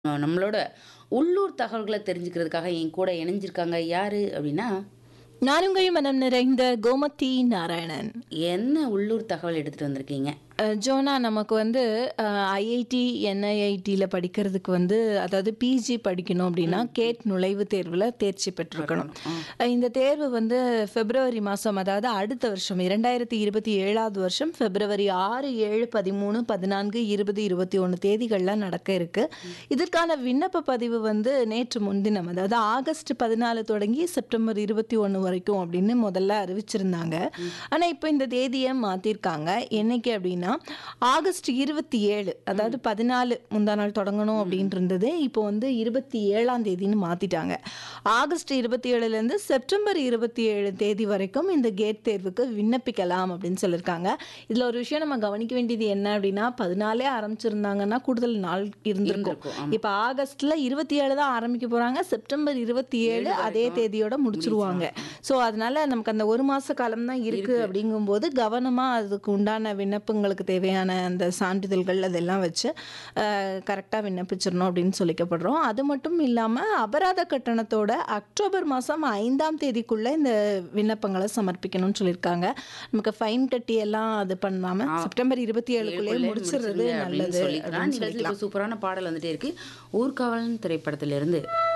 அ நம்மளோட உள்ளூர் தகவல்கள தெரிஞ்சுக்கிறதுக்காக என் கூட இணைஞ்சிருக்காங்க யாரு அப்படின்னா, நான் உங்கள் மனம் நிறைந்த கோமதி நாராயணன். என்ன உள்ளூர் தகவல் எடுத்துட்டு வந்திருக்கீங்க? அ ஜோனா நமக்கு வந்து அ ஐஐடி, என்ஐஐடில படிக்கிறதுக்கு வந்து அதாவது பிஜி படிக்கணும் அப்படின்னா, ம். கேட் நுழைவுத் தேர்வுல தேர்ச்சி பெற்றிருக்கணும். இருக்கணும். ஆ. அ இந்த தேர்வு வந்து பிப்ரவரி மாசம் அதாவது அடுத்த வருஷம் 2027வது வருஷம் பிப்ரவரி 6, 7, 13, 14, 20, 21 தேதிகள்ல நடக்க இருக்கு. இதற்கான விண்ணப்ப பதிவு வந்து நேற்று முன்தினம் அதாவது ஆகஸ்ட் 14 தொடங்கி செப்டம்பர் 21 வரைக்கும் அப்படின்னு முதல்ல அறிவிச்சிருந்தாங்க. ம். ஆனா இப்போ இந்த தேதிய மாத்திருக்காங்க. என்னைக்கு அப்படின்னா, ஆகஸ்ட் 27 அதாவது ம். 14 முந்தா நாள் தொடங்கணும் ம். அப்படின்னு இருந்தது. இப்போ வந்து 27ஆம் தேதின்னு மாத்திட்டாங்க. ஆகஸ்ட் 27லேருந்து செப்டம்பர் 27 தேதி வரைக்கும் இந்த கேட் தேர்வுக்கு விண்ணப்பிக்கலாம் அப்படின்னு சொல்லியிருக்காங்க. இதுல ஒரு விஷயம் நம்ம கவனிக்க வேண்டியது என்ன அப்படின்னா, 14 ஆரம்பிச்சிருந்தாங்கன்னா கூடுதல் நாள் இருந்திருக்கும். இருந்திருக்கும். ஆமா. இப்ப ஆகஸ்ட்ல 27 தான் ஆரம்பிக்க போறாங்க. செப்டம்பர் 27 7 அதே வரைக்கும் தேதியோட முடிச்சிருவாங்க. முடிச்சிருவாங்க. ஸோ அதனால நமக்கு அந்த 1 மாச காலம் தான் இருக்கு இருக்கு. அப்படிங்கும்போது கவனமா அதுக்கு உண்டான விண்ணப்பங்களுக்கு தேவையான அந்த சான்றிதழ்கள் அதெல்லாம் வச்சு அ கரெக்ட்டா விண்ணப்பிச்சிரணும் அப்படின்னு சொல்லிக்கப்படுறோம். அது மட்டும் இல்லாம அபராத கட்டணத்தோட அக்டோபர் மாசம் 5ஆம் தேதிக்குள்ள இந்த விண்ணப்பங்கள சமர்ப்பிக்கணும்னு சொல்லியிருக்காங்க. நமக்கு ஃபைன் கட்டி எல்லாம் அது பண்ணாம ஆ. செப்டம்பர் 27க்குள்ளேயே 7க்குள்ளே முடிச்சிடுறது முடிச்சிருங்க அப்படின்னு நல்லது சொல்லிக்கலாம். அப்படின்னு நிகழ்ச்சியில் இப்போ சொல்லிக்கலாம். சூப்பரான பாடல் வந்துட்டே இருக்கு. ஊர்காவலன் திரைப்படத்திலிருந்து.